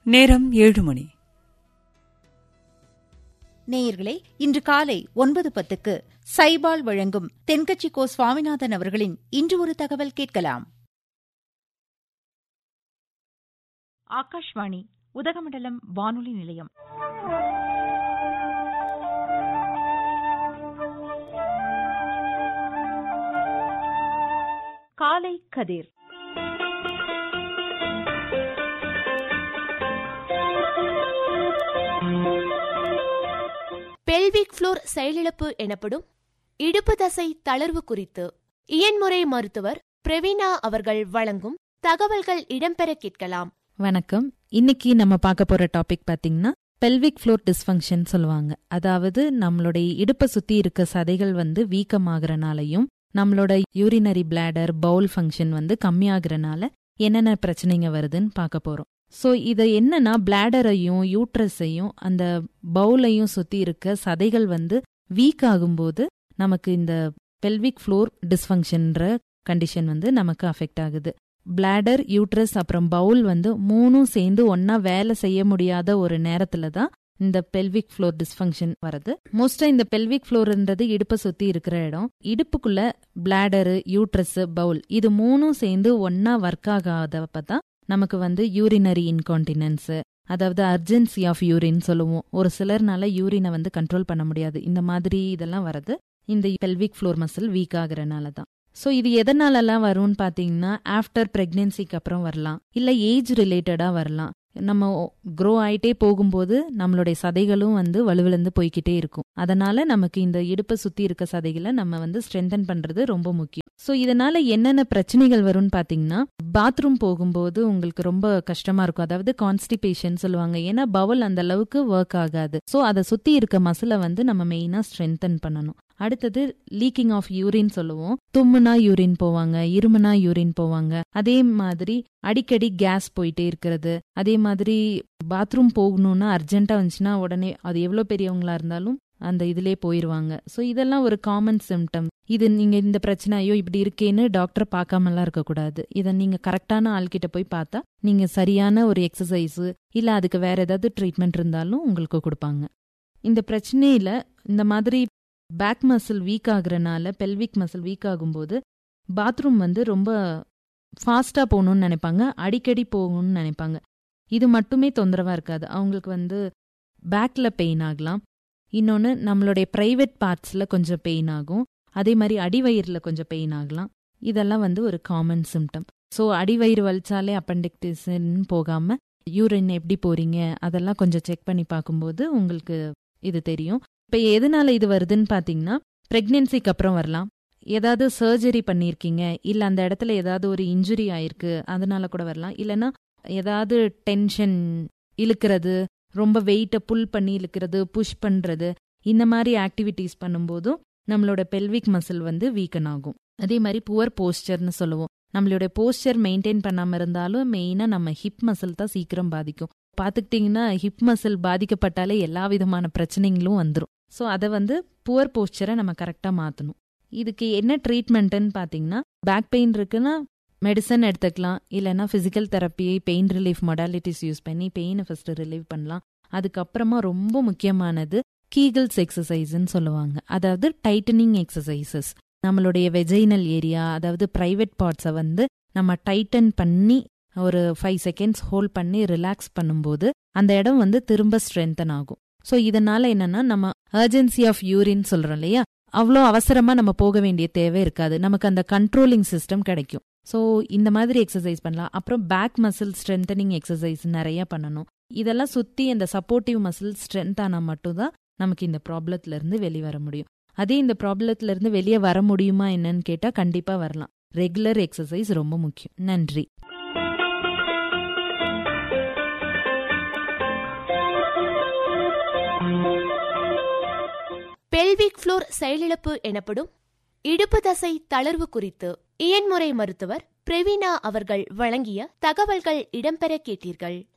நேரம் ஏழு மணி நேயர்களே இன்று காலை ஒன்பது பத்துக்கு சைபால் வழங்கும் தென்கட்சி கோ சுவாமிநாதன் அவர்களின் இன்று ஒரு தகவல் கேட்கலாம் ஆகாஷ்வாணி உதகமண்டலம் வானொலி நிலையம் காலை கதிர் பெல்விக் ஃப்ளோர் செயலிழப்பு எனப்படும் இடுப்பு தசை தளர்வு குறித்து இயன்முறை மருத்துவர் பிரவீனா அவர்கள் வழங்கும் தகவல்கள் இடம்பெற கேட்கலாம் வணக்கம் இன்னைக்கு நம்ம பார்க்க போற டாபிக் பாத்தீங்கன்னா பெல்விக் ஃப்ளோர் டிஸ்ஃபங்க்ஷன் சொல்லுவாங்க அதாவது நம்மளுடைய இடுப்பை சுத்தி இருக்க சதைகள் வந்து வீக்கமாகறனாலையும் நம்மளோட யூரினரி பிளாடர் பவுல் ஃபங்க்ஷன் வந்து கம்மியாகறனால என்னென்ன பிரச்சனைங்க வருதுன்னு பார்க்க போறோம் ஸோ இதை என்னன்னா பிளாடரையும் யூட்ரஸையும் அந்த பவுலையும் சுத்தி இருக்க சதைகள் வந்து வீக் ஆகும்போது நமக்கு இந்த பெல்விக் ஃப்ளோர் டிஸ்ஃபங்க்ஷன்ற கண்டிஷன் வந்து நமக்கு அஃபெக்ட் ஆகுது பிளாடர் யூட்ரஸ் அப்புறம் பவுல் வந்து மூணும் சேர்ந்து ஒன்னா வேலை செய்ய முடியாத ஒரு நேரத்துல தான் இந்த பெல்விக் ஃப்ளோர் டிஸ்ஃபங்க்ஷன் வருது மோஸ்டா இந்த பெல்விக் ஃப்ளோர்ன்றது இடுப்பை சுத்தி இருக்கிற இடம் இடுப்புக்குள்ள பிளாடரு யூட்ரஸ் பவுல் இது மூணும் சேர்ந்து ஒன்னா ஒர்க் ஆகாதப்ப தான் நமக்கு வந்து யூரினரி இன்கான்டினன்ஸ் அதாவது அர்ஜென்சி ஆஃப் யூரின் சொல்லுவோம் ஒரு சிலர்னால யூரினை வந்து கண்ட்ரோல் பண்ண முடியாது இந்த மாதிரி இதெல்லாம் வருது இந்த பெல்விக் ஃப்ளோர் மசில் வீக் ஆகுறனால தான் ஸோ இது எதனாலலாம் வரும்னு பார்த்தீங்கன்னா ஆஃப்டர் ப்ரெக்னென்சிக்கு அப்புறம் வரலாம் இல்லை ஏஜ் ரிலேட்டடாக வரலாம் நம்ம க்ரோ ஆயிட்டே போகும்போது நம்மளுடைய சதைகளும் வந்து வலுவிழந்து போய்கிட்டே இருக்கும் அதனால நமக்கு இந்த இடுப்பை சுத்தி இருக்க சதைகளை நம்ம வந்து ஸ்ட்ரென்தன் பண்றது ரொம்ப முக்கியம் ஸோ இதனால என்னென்ன பிரச்சனைகள் வரும்னு பாத்தீங்கன்னா பாத்ரூம் போகும்போது உங்களுக்கு ரொம்ப கஷ்டமா இருக்கும் அதாவது கான்ஸ்டிபேஷன் சொல்லுவாங்க ஏன்னா பவல் அந்த அளவுக்கு ஒர்க் ஆகாது ஸோ அதை சுத்தி இருக்க மசிலை வந்து நம்ம மெயினா ஸ்ட்ரென்தன் பண்ணணும் அடுத்தது லீக்கிங் ஆஃப் யூரின் சொல்லுவோம் தும்முனா யூரின் போவாங்க இருமுனா யூரின் போவாங்க அதே மாதிரி அடிக்கடி கேஸ் போயிட்டே இருக்கிறது அதே மாதிரி பாத்ரூம் போகணும்னா அர்ஜென்ட்டா வந்துச்சுன்னா உடனே அது எவ்வளோ பெரியவங்களா இருந்தாலும் அந்த இதிலே போயிருவாங்க ஸோ இதெல்லாம் ஒரு காமன் சிம்டம் இது நீங்க இந்த பிரச்சனை ஐயோ இப்படி இருக்கேன்னு டாக்டர் பார்க்காமலாம் இருக்கக்கூடாது இதை நீங்க கரெக்டான ஆள்கிட்ட போய் பார்த்தா நீங்க சரியான ஒரு எக்ஸசைஸ் இல்ல அதுக்கு வேற ஏதாவது ட்ரீட்மெண்ட் இருந்தாலும் உங்களுக்கு கொடுப்பாங்க இந்த பிரச்சனையில இந்த மாதிரி பேக் மசில் வீக் ஆகுறனால பெல்விக் மசில் வீக் ஆகும்போது பாத்ரூம் வந்து ரொம்ப ஃபாஸ்டா போகணும்னு நினைப்பாங்க அடிக்கடி போகணும்னு நினைப்பாங்க இது மட்டுமே தொந்தரவா இருக்காது அவங்களுக்கு வந்து பேக்ல பெயின் ஆகலாம் இன்னொன்று நம்மளுடைய ப்ரைவேட் பார்ட்ஸில் கொஞ்சம் பெயின் ஆகும் அதே மாதிரி அடிவயிறில் கொஞ்சம் பெயின் ஆகலாம் இதெல்லாம் வந்து ஒரு காமன் சிம்டம் ஸோ அடிவயிறு வலிச்சாலே அப்பண்டிக்டிஸ்ன்னு போகாமல் யூரின் எப்படி போறீங்க அதெல்லாம் கொஞ்சம் செக் பண்ணி பார்க்கும்போது உங்களுக்கு இது தெரியும் இப்போ எதனால இது வருதுன்னு பார்த்தீங்கன்னா ப்ரெக்னென்சிக்கு அப்புறம் வரலாம் ஏதாவது சர்ஜரி பண்ணியிருக்கீங்க இல்லை அந்த இடத்துல ஏதாவது ஒரு இன்ஜுரி ஆயிருக்கு அதனால கூட வரலாம் இல்லைன்னா ஏதாவது டென்ஷன் இழுக்கிறது ரொம்ப வெயிட்டை புல் பண்ணி இழுக்கிறது புஷ் பண்ணுறது இந்த மாதிரி ஆக்டிவிட்டீஸ் பண்ணும்போதும் நம்மளோட பெல்விக் மசில் வந்து வீக்கன் ஆகும் அதே மாதிரி புவர் போஸ்டர்னு சொல்லுவோம் நம்மளோட போஸ்டர் மெயின்டைன் பண்ணாமல் இருந்தாலும் மெயினாக நம்ம ஹிப் மசில் தான் சீக்கிரம் பாதிக்கும் பார்த்துக்கிட்டிங்கன்னா ஹிப் மசில் பாதிக்கப்பட்டாலே எல்லா விதமான பிரச்சனைகளும் வந்துடும் ஸோ அதை வந்து புவர் போஸ்டரை நம்ம கரெக்டாக மாற்றணும் இதுக்கு என்ன ட்ரீட்மெண்ட்டுன்னு பார்த்தீங்கன்னா பேக் பெயின் இருக்குன்னா மெடிசன் எடுத்துக்கலாம் இல்லைன்னா physical therapy pain relief modalities use பண்ணி பெயினை ஃபர்ஸ்ட் ரிலீவ் பண்ணலாம் அதுக்கப்புறமா ரொம்ப முக்கியமானது கீகிள்ஸ் எக்ஸசைஸ்ன்னு சொல்லுவாங்க அதாவது டைட்டனிங் எக்ஸசைசஸ் நம்மளுடைய வெஜைனல் ஏரியா அதாவது ப்ரைவேட் பார்ட்ஸை வந்து நம்ம டைட்டன் பண்ணி ஒரு ஃபைவ் செகண்ட்ஸ் ஹோல்ட் பண்ணி ரிலாக்ஸ் பண்ணும்போது அந்த இடம் வந்து திரும்ப ஸ்ட்ரென்தன் ஆகும் ஸோ இதனால என்னன்னா நம்ம அர்ஜென்சி ஆஃப் யூரின் சொல்றோம் இல்லையா அவ்வளோ அவசரமா நம்ம போக வேண்டிய தேவை இருக்காது நமக்கு அந்த கண்ட்ரோலிங் சிஸ்டம் கிடைக்கும் ஸோ இந்த மாதிரி எக்ஸசைஸ் பண்ணலாம் அப்புறம் பேக் மசில் ஸ்ட்ரென்தனிங் எக்ஸசைஸ் நிறைய பண்ணணும் இதெல்லாம் சுத்தி அந்த சப்போர்ட்டிவ் மசில் ஸ்ட்ரென்த் ஆனா மட்டும்தான் நமக்கு இந்த ப்ராப்ளத்துல இருந்து வெளியே வர முடியும் அதே இந்த ப்ராப்ளத்துல இருந்து வெளியே வர முடியுமா என்னன்னு கேட்டா கண்டிப்பா வரலாம் ரெகுலர் எக்ஸசைஸ் ரொம்ப முக்கியம் நன்றி பெல்விக் ஃப்ளோர் செயலிழப்பு எனப்படும் இடுப்பு தசை தளர்வு குறித்து இயன்முறை மருத்துவர் பிரவீனா அவர்கள் வழங்கிய தகவல்கள் இடம்பெற கேட்டீர்கள்